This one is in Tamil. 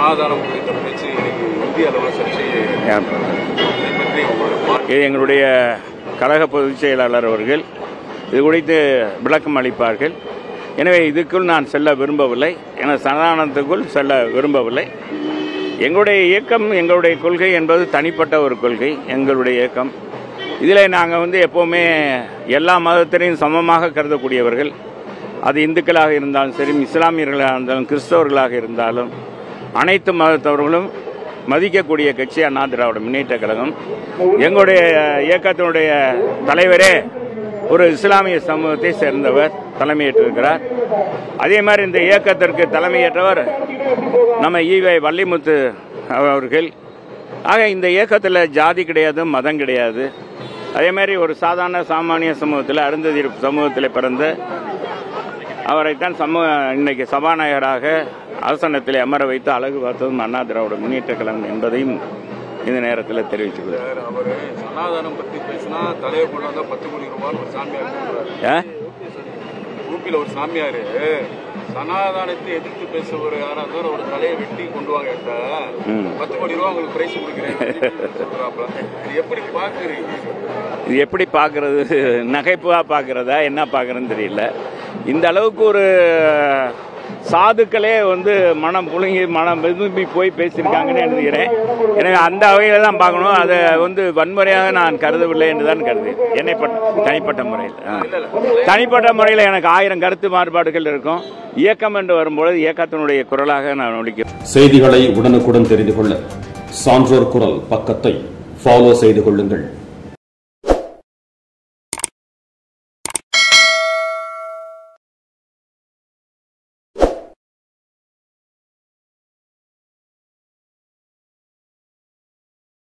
சனாதானம் குறித்த பேச்சு இன்னைக்கு இந்திய அளவில் சர்ச்சையை இதை பற்றி உங்களுடைய பார்வை இது எங்களுடைய கழக பொதுச் செயலாளர் அவர்கள் இது குறித்து விளக்கம் அளிப்பார்கள் எனவே இதுக்குள் நான் செல்ல விரும்பவில்லை என சனாதனத்துக்குள் செல்ல விரும்பவில்லை எங்களுடைய இயக்கம் எங்களுடைய கொள்கை என்பது தனிப்பட்ட ஒரு கொள்கை எங்களுடைய இயக்கம் இதில் நாங்கள் வந்து எப்போவுமே எல்லா மதத்திலையும் சமமாக கருதக்கூடியவர்கள் அது இந்துக்களாக இருந்தாலும் சரி இஸ்லாமியர்களாக இருந்தாலும் கிறிஸ்தவர்களாக இருந்தாலும் அனைத்து மதத்தவர்களும் மதிக்கக்கூடிய கட்சி அண்ணா திராவிட முன்னேற்ற கழகம் எங்களுடைய இயக்கத்தினுடைய தலைவரே ஒரு இஸ்லாமிய சமூகத்தை சேர்ந்தவர் தலைமையேற்றிருக்கிறார் அதே மாதிரி இந்த இயக்கத்திற்கு தலைமையேற்றவர் நம்ம ஈவை வள்ளிமுத்து அவர்கள் ஆக இந்த இயக்கத்தில் ஜாதி கிடையாது மதம் கிடையாது அதே மாதிரி ஒரு சாதாரண சாமானிய சமூகத்தில் அருந்ததி சமூகத்தில் பிறந்த அவரைத்தான் சமூக இன்னைக்கு சபாநாயகராக ஆசனத்தில் அமர வைத்து அழகு பார்த்ததும் அண்ணா திராவிட முன்னேற்ற கழகம் என்பதையும் இந்த நேரத்தில் தெரிவித்துள்ளது அவர் சனாதானம் பற்றி பேசினா தலையை கொண்டு வந்தா பத்து கோடி ரூபான்னு ஒரு சாமியார் சொல்றாரு ஆ? ஊப்பியில் ஒரு சாமியார் சனாதானத்தை எதிர்த்து பேசுபவர் யாரா இருந்தாலும் ஒரு தலையை வெட்டி கொண்டு வாங்க என்கிட்ட. ம். பத்து கோடி ரூபா உங்களுக்கு பிரைஸ் கொடுக்குறேன் சொல்றாப்ல இது எப்படி பாக்குறீங்க இது எப்படி பார்க்கறது நகைப்புவாக பார்க்கறதா என்ன பார்க்கறதுன்னு தெரியல இந்த அளவுக்கு ஒரு சாதுக்களே வந்து மனம் புழுங்கி மனம் விரும்பி போய் பேசியிருக்காங்கன்னு எழுதுகிறேன் எனவே அந்த வகையில் தான் பார்க்கணும் அதை வந்து வன்முறையாக நான் கருதவில்லை என்று தான் கருது என்னை பட்ட தனிப்பட்ட முறையில் ஆ. தனிப்பட்ட முறையில் எனக்கு ஆயிரம் கருத்து மாறுபாடுகள் இருக்கும் இயக்கம் என்று வரும்பொழுது இயக்கத்தினுடைய குரலாக நான் ஒழிக்கிறேன் செய்திகளை உடனுக்குடன் தெரிந்து கொள்ள சான்றோர் குரல் பக்கத்தை ஃபாலோ செய்து கொள்ளுங்கள்